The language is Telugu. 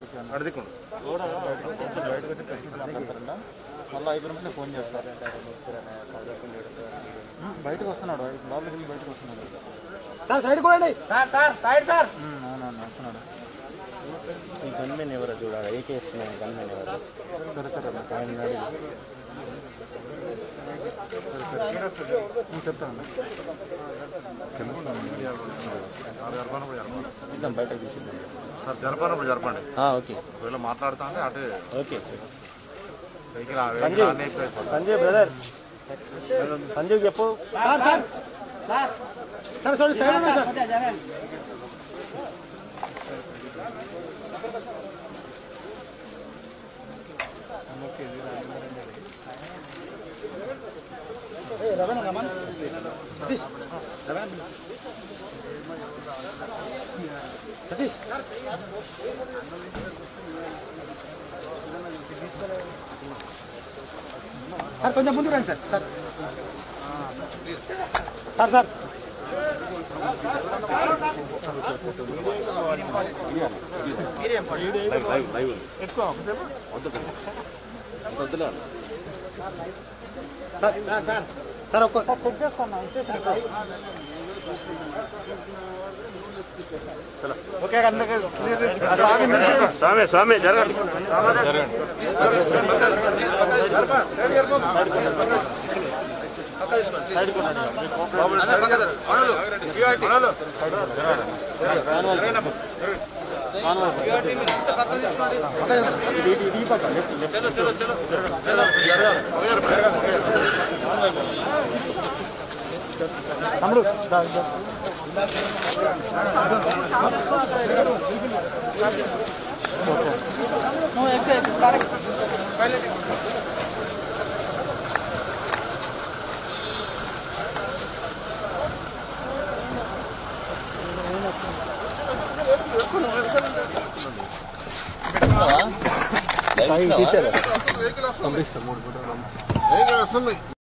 అడిదిక్కుండు బయటకు వచ్చి ప్రెస్ మీట్ మాట్లాడతారంట మళ్ళీ అయిపోయిన వెంటనే ఫోన్ చేస్తారు ఉమ్, బయటకు వస్తున్నాడు లోపలికి వెళ్ళి బయటకు వస్తున్నాడు సార్ సైడ్ కొనండి ఉమ్, అవునవును వస్తున్నాడు ఈ గన్మెన్ ఎవరో చూడాలి ఏకే వేసుకున్న గన్మెన్ ఎవరు సరే సరే అన్న. ఆయన అడిగి. నేను చెప్తాను జరపనప్పుడు జరపండి ఇద్దాం బయటకు తీసుకుందాం సార్ జరపనప్పుడు జరపండి ఆ, ఓకే ఒకవేళ మాట్లాడుతా అంటే అటు ఓకే వెహికల్ ఆ వెహికల్ ఆన్ అయిపోయి సంజయ్ బ్రదర్ సంజయ్ చెప్పు sir sir sir sir side ఉండండి సార్ ఏయ్, రమణ, రమణ. సతీష్, రమణ. సతీష్ సార్ కొంచెం ముందు రండి sir sir sir sir live live live వద్దులే సార్ సార్ ఒక్క ఓకే అందరికీ స్వామి స్వామి జరగండి తమ్ముడు దా, దా. వెహికల్ వస్తుంది